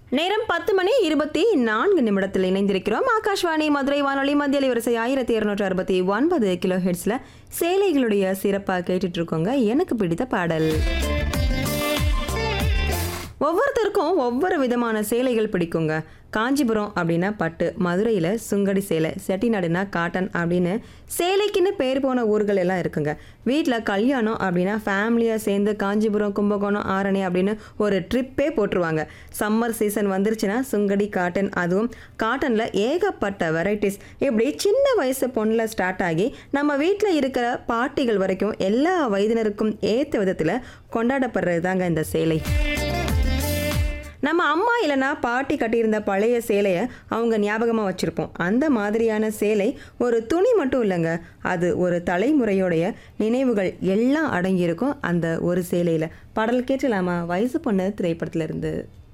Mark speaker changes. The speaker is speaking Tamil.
Speaker 1: நேரம் பத்து மணி இருபத்தி நான்கு நிமிடத்தில் இணைந்திருக்கிறோம் ஆகாஷ்வாணி மதுரை வானொலி மத்திய வரிசை ஆயிரத்தி இருநூற்றி அறுபத்தி ஒன்பது கிலோ ஹெட்ஸ்ல சேலைகளுடைய சிறப்பாக கேட்டுட்டு இருக்கோங்க எனக்கு பிடித்த பாடல் ஒவ்வொருத்தருக்கும் ஒவ்வொரு விதமான சேலைகள் பிடிக்குங்க காஞ்சிபுரம் அப்படின்னா பட்டு மதுரையில் சுங்கடி சேலை செட்டிநாடுனா காட்டன் அப்படின்னு சேலைக்குன்னு பேர் போன ஊர்கள் எல்லாம் இருக்குங்க வீட்டில் கல்யாணம் அப்படின்னா ஃபேமிலியாக சேர்ந்து காஞ்சிபுரம் கும்பகோணம் ஆரணி அப்படின்னு ஒரு ட்ரிப்பே போட்டுருவாங்க சம்மர் சீசன் வந்துருச்சுன்னா சுங்கடி காட்டன் அதுவும் காட்டனில் ஏகப்பட்ட வெரைட்டிஸ் இப்படி சின்ன வயசு பொண்ணில் ஸ்டார்ட் ஆகி நம்ம வீட்டில் இருக்கிற பாட்டிகள் வரைக்கும் எல்லா வயதினருக்கும் ஏற்ற விதத்தில் கொண்டாடப்படுறது தாங்க இந்த சேலை நம்ம அம்மா இல்லைனா பாட்டி கட்டியிருந்த பழைய சேலையை அவங்க ஞாபகமாக வச்சுருப்போம் அந்த மாதிரியான சேலை ஒரு துணி மட்டும் இல்லைங்க அது ஒரு தலைமுறையோடைய நினைவுகள் எல்லாம் அடங்கியிருக்கும் அந்த ஒரு சேலையில் பாடல் கேட்டலாமா வயசு பொண்ணு திரைப்படத்துல இருந்து